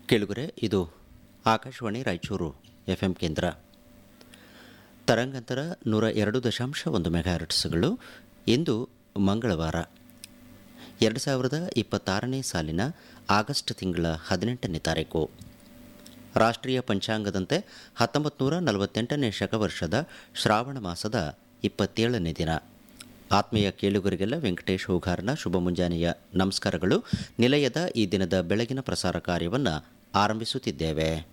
ಕೇಳುಗರೆ ಇದು Akashvani Raichur F M ಕೇಂದ್ರ ತರಂಗಾಂತರ ನೂರ ಎರಡು ದಶಾಂಶ ಒಂದು ಮೆಗಾಹರ್ಟ್ಸ್ಗಳು ಇಂದು ಮಂಗಳವಾರ ಎರಡು ಸಾವಿರದ ಇಪ್ಪತ್ತಾರನೇ ಸಾಲಿನ ಆಗಸ್ಟ್ ತಿಂಗಳ ಹದಿನೆಂಟನೇ ತಾರೀಕು ರಾಷ್ಟ್ರೀಯ ಪಂಚಾಂಗದಂತೆ ಹತ್ತೊಂಬತ್ತು ನೂರ ನಲವತ್ತೆಂಟನೇ ಶಕವರ್ಷದ ಶ್ರಾವಣ ಮಾಸದ ಇಪ್ಪತ್ತೇಳನೇ ದಿನ ಆತ್ಮೀಯ ಕೇಳುಗರಿಗೆಲ್ಲ ವೆಂಕಟೇಶ್ ಹೂಗಾರ್ನ ಶುಭ ಮುಂಜಾನೆಯ ನಮಸ್ಕಾರಗಳು ನಿಲಯದ ಈ ದಿನದ ಬೆಳಗಿನ ಪ್ರಸಾರ ಕಾರ್ಯವನ್ನು ಆರಂಭಿಸುತ್ತಿದ್ದೇವೆ